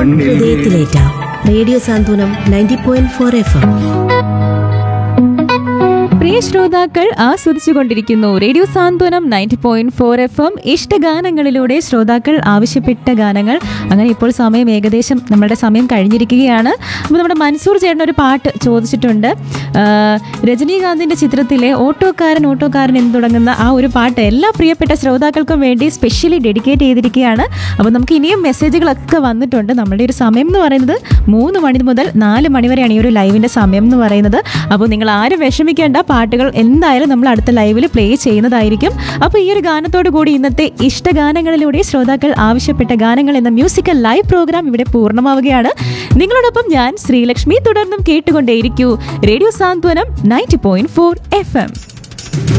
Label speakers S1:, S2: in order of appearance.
S1: മണ്ണിൽ
S2: ഹൃദയത്തിലേറ്റ radio Santhwanam ninety point four F M
S3: പ്രിയ ശ്രോതാക്കൾ ആസ്വദിച്ചുകൊണ്ടിരിക്കുന്നു radio Santhwanam ninety point four F M ഇഷ്ടഗാനങ്ങളിലൂടെ ശ്രോതാക്കൾ ആവശ്യപ്പെട്ട ഗാനങ്ങൾ അങ്ങനെ ഇപ്പോൾ സമയം ഏകദേശം നമ്മുടെ സമയം കഴിഞ്ഞിരിക്കുകയാണ് അപ്പോൾ നമ്മുടെ മൻസൂർ ചേട്ടൻ ഒരു പാട്ട് ചോദിച്ചിട്ടുണ്ട് ആ, രജനീകാന്തിന്റെ ചിത്രത്തിലെ ഓട്ടോക്കാരൻ ഓട്ടോക്കാരൻ എന്ന് തുടങ്ങുന്ന ആ ഒരു പാട്ട് എല്ലാ പ്രിയപ്പെട്ട ശ്രോതാക്കൾക്കും വേണ്ടി സ്പെഷ്യലി ഡെഡിക്കേറ്റ് ചെയ്തിരിക്കുകയാണ് അപ്പോൾ നമുക്ക് ഇനിയും മെസ്സേജുകളൊക്കെ വന്നിട്ടുണ്ട് നമ്മുടെ ഒരു സമയം എന്ന് പറയുന്നത് മൂന്ന് മണി മുതൽ നാല് മണി വരെയാണ് ഈ ഒരു ലൈവിന്റെ സമയം എന്ന് പറയുന്നത് അപ്പോൾ നിങ്ങൾ ആരും വിഷമിക്കേണ്ട പാട്ടുകൾ എന്തായാലും നമ്മൾ അടുത്ത ലൈവിൽ പ്ലേ ചെയ്യുന്നതായിരിക്കും അപ്പോൾ ഈ ഒരു ഗാനത്തോടു കൂടി ഇന്നത്തെ ഇഷ്ടഗാനങ്ങളിലൂടെ ശ്രോതാക്കൾ ആവശ്യപ്പെട്ട ഗാനങ്ങൾ എന്ന മ്യൂസിക്കൽ ലൈവ് പ്രോഗ്രാം ഇവിടെ പൂർണ്ണമാവുകയാണ് നിങ്ങളോടൊപ്പം ഞാൻ ശ്രീലക്ഷ്മി തുടർന്നും കേട്ടുകൊണ്ടേയിരിക്കൂ radio Santhwanam ninety point four F M